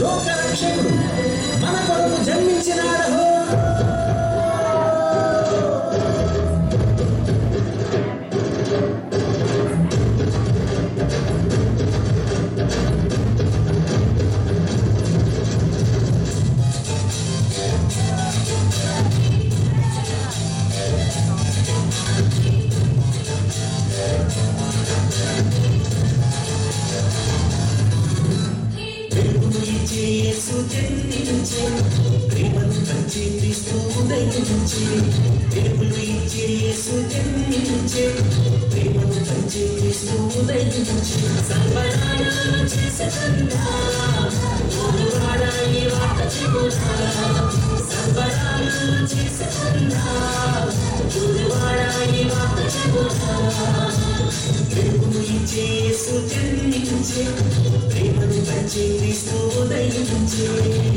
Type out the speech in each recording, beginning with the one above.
లోకరక్షకుడు మన కొరకు జన్మించినాడహో వెలుగును ఇచ్చే యేసు జన్మించే ప్రేమను పంచే క్రీస్తు ఉదయించే వెలుగును ఇచ్చే యేసు జన్మించే ప్రేమను పంచే క్రీస్తు ఉదయించే సంబరాలు చేసకుండా ఊరువాడ ఈ వార్త చెబుతా సంబరాలు చేసకుండా ఊరువాడ ఈ వార్త చెబుతా వెలుగును ఇచ్చే యేసు జన్మించే ప్రేమను పంచే క్రీస్తు ఉదయించే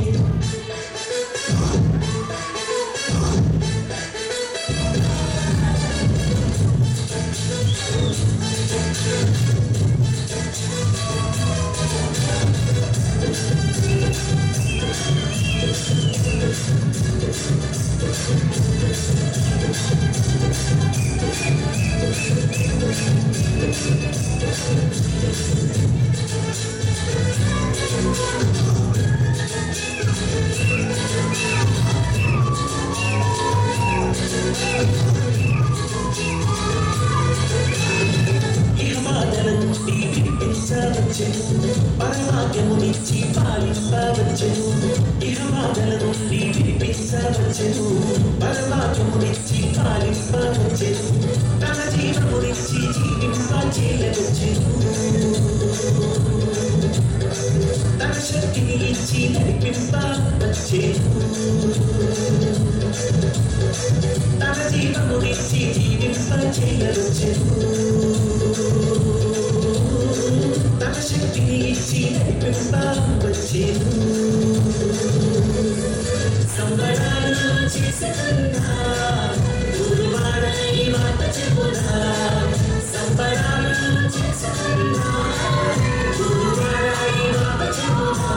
ఇహమాదల నుండి విడిపించవచ్చెను పరమాత్యమునిచ్చి పాలింపవచ్చెను ఇహమాదల నుండి విడిపించవచ్చెను పరమాత్యమునిచ్చి పాలింపవచ్చెను తన జీవమునిచ్చి జీవింప చేయవచ్చెను తన శక్తిని ఇచ్చి నడిపింపవచ్చెను తన జీవమునిచ్చి జీవింప చేయవచ్చెను తన శక్తిని ఇచ్చి నడిపింపవచ్చెను సంబరాలు చేసుకున్నా గురువాడ ఈ మాట చెప్పుదా సంబరాలు చేసుకున్నా గురువాడ ఈ మాట చెప్పుదా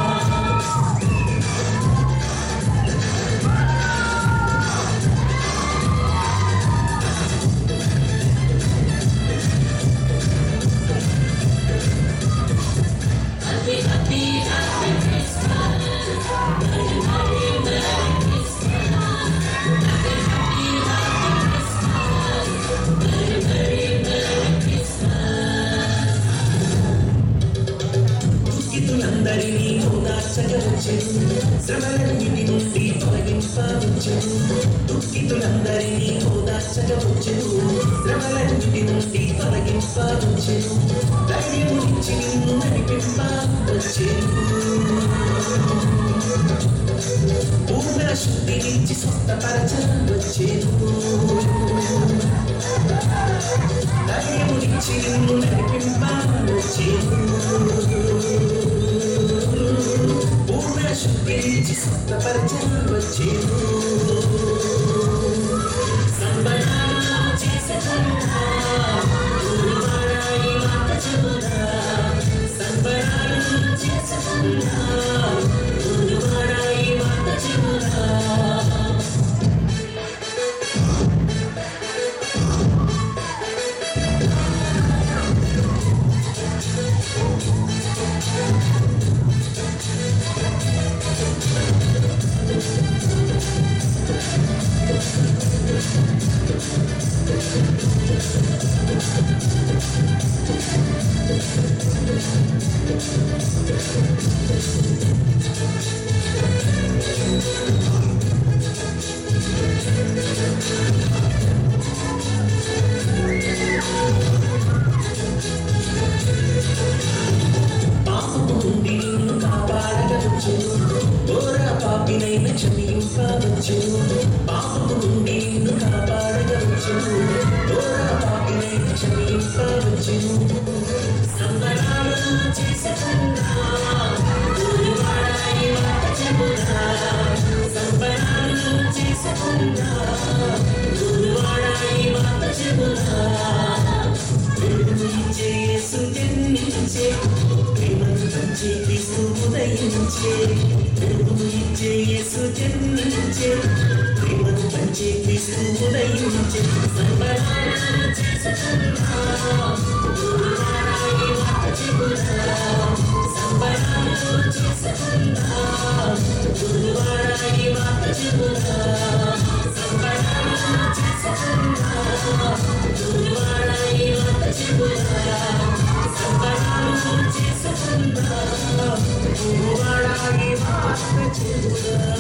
దుఃఖితులందరినీ ఓదార్చగవచ్చెను శ్రమలన్నిటి నుండి తొలగింపవచ్చెను దుఃఖితులందరినీ ఓదార్చగవచ్చెను శ్రమలన్నిటి నుండి తొలగింపవచ్చెను ధైర్యమునిచ్చి నిన్ను నడిపింపవచ్చెను పూర్ణ శుద్ధినిచ్చి స్వస్థపరచవచ్చెను ధైర్యమునిచ్చి నిన్ను నడిపింపవచ్చెను పూర్ణ శుద్ధినిచ్చి స్వస్థపరచవచ్చెను సంబరాలు చేసుకున్నా గురువాడ ఈ మాట చెబుదా సంబరాలు చేసుకున్నా గురువాడ ఈ మాట చెబుదా పాపము నుండి నిన్ను కాపాడగవచ్చును ఘోర పాపినైన క్షమింపవచ్చును పాపము నుండి నిన్ను కాపాడగవచ్చును ఘోర పాపినైన క్షమింపవచ్చును సంబరాలు చేసుకున్నా గురువాడ ఈ మాట చెబుదా సంబరాలు చేసుకున్నా గురువాడ ఈ మాట చెబుదా వెలుగునిచ్చే యేసు జన్మించే ప్రేమను పంచే క్రీస్తు ఉదయించే ఉదయించే వెలుగును ఇచ్చే యేసు జన్మించే ప్రేమను పంచే క్రీస్తు ఉదయించే సంబరాలు చేసుకుందాం గురువారాయి మాట చెబుదాం సంబరాలు చేసుకుందాం గురువారాయి మాట చెబుదాం సంబరాలు చేసుకుందాం గురువారాయి మాట చెబుదాం సంబరాలు చేసుకుందాం గురువారాయి మాట చెబుదాం